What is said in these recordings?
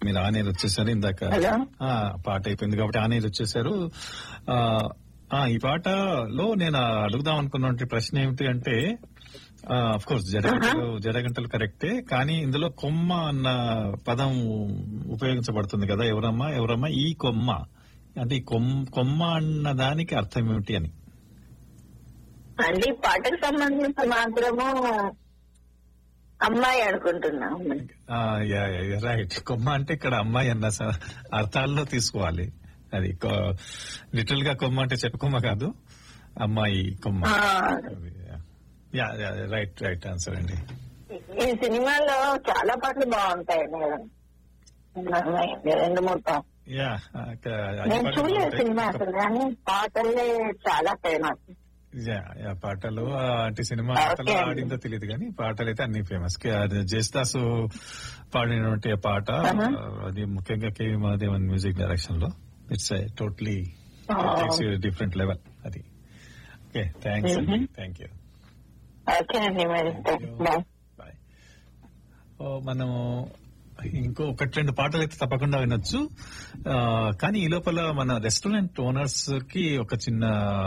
మీరు ఆనేరు వచ్చేసారు ఇందాక హలో ఆ, పాట అయిపోయింది కాబట్టి ఆనేరు వచ్చేసారు ఆ, ఆ, ఈ పాటలో నేను అడుగుదాం అనుకున్న ప్రశ్న ఏమిటి అంటే అఫ్ కోర్స్ జడగంటలు జడగంటలు కరెక్టే కానీ ఇందులో కొమ్మ అన్న పదం ఉపయోగించబడుతుంది కదా ఎవరమ్మా ఎవరమ్మా ఈ కొమ్మ అంటే ఈ కొమ్మ కొమ్మ అన్న దానికి అర్థం ఏమిటి అని అంటే ఈ పాటకు సంబంధించి మాత్రము అమ్మాయి అనుకుంటున్నాం రైట్ కొమ్మ అంటే ఇక్కడ అమ్మాయి అన్న స- అర్థాల్లో తీసుకోవాలి అది లిటిల్ గా కొమ్మ అంటే చెప్పు కొమ్మ కాదు అమ్మాయి కొమ్మ ఆ, యా రైట్ రైట్ ఆన్సర్ అండి ఈ సినిమాలో చాలా పాటలు బాగుంటాయి మేడం రెండు మూడు పాటలు యా నేను చూడలేదు సినిమా అసలు కానీ పాటలే చాలా ఫేమస్ యా పాటలు ఆ, అంటే సినిమా Okay. పాటలు ఆడిందో తెలియదు కానీ పాటలు అయితే అన్ని ఫేమస్ జేస్తాసు పాడినటువంటి ఆ పాట Uh-huh. ఆ, అది ముఖ్యంగా కేవి మహాదేవన్ మ్యూజిక్ డైరెక్షన్ లో it's totally Oh. Different level అది ఓకే థ్యాంక్స్ అండి Mhm. థ్యాంక్ యూ ఓకే అండి మరి బాయ్ బాయ్ ఓ, మనము ఇంకో ఒకటి రెండు పాటలు అయితే తప్పకుండా వినొచ్చు ఆ, కానీ ఈ లోపల మన రెస్టారెంట్ ఓనర్స్ కి ఒక చిన్న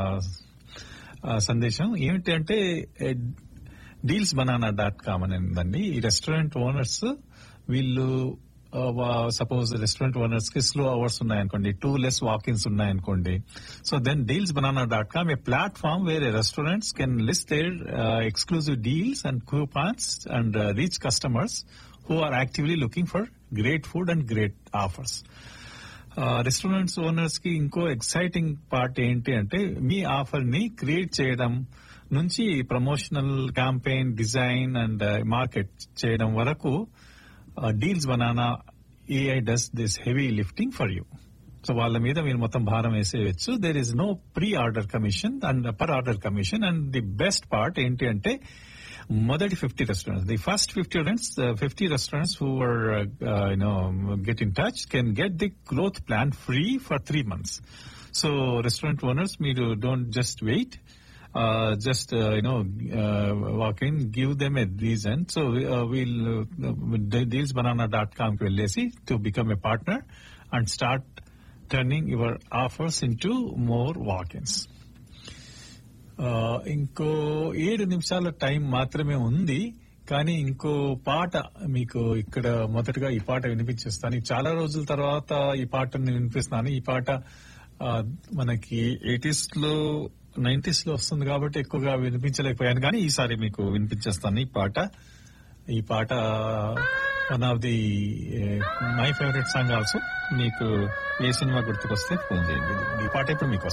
ఆ, సందేశం ఏమిటి అంటే డీల్స్ బనానా డాట్ కామ్ అని ఉందండి ఈ రెస్టారెంట్ ఓనర్స్ వీళ్ళు సపోజ్ రెస్టారెంట్ ఓనర్స్ కి స్లో అవర్స్ ఉన్నాయనుకోండి టూ లెస్ వాకిన్స్ ఉన్నాయనుకోండి so then deals banana dot com a platform where restaurants can list their exclusive deals and coupons and reach customers who are actively looking for great food and great offers. Restaurants owners కి ఇంకో exciting part ఏంటి అంటే మీ offer ని create చేయడం నుంచి promotional campaign design and market చేయడం వరకు deals banana AI does this heavy lifting for you so వాళ్ళ మీద మీరు మొత్తం భారం వేసేయచ్చు there is no pre order commission and per order commission and the best part ఏంటి అంటే మొదటి fifty restaurants the first fifty fifty restaurants who are you know get in touch can get the growth plan free for three months so restaurant owners మీరు don't just wait just you know walk in give them a reason so we'll deals banana dot com కి వెళ్ళేసి to become a partner and start turning your offers into more walk ins ఇంకో ఏడు నిమిషాల time మాత్రమే ఉంది కానీ ఇంకో పాట మీకు ఇక్కడ మొదటగా ఈ పాట వినిపించేస్తాను చాలా రోజుల తర్వాత ఈ పాటని వినిపిస్తున్నాను ఈ పాట ఆ, మనకి ఎయిటీస్ లో నైన్టీస్ లో వస్తుంది కాబట్టి ఎక్కువగా వినిపించలేకపోయాను కానీ ఈసారి మీకు వినిపించేస్తాను ఈ పాట ఈ పాట one of the my favourite song also మీకు ఏ సినిమా గుర్తుకొస్తే ఫోన్ చేయండి ఈ పాట ఇప్పుడు మీకు వస్తుంది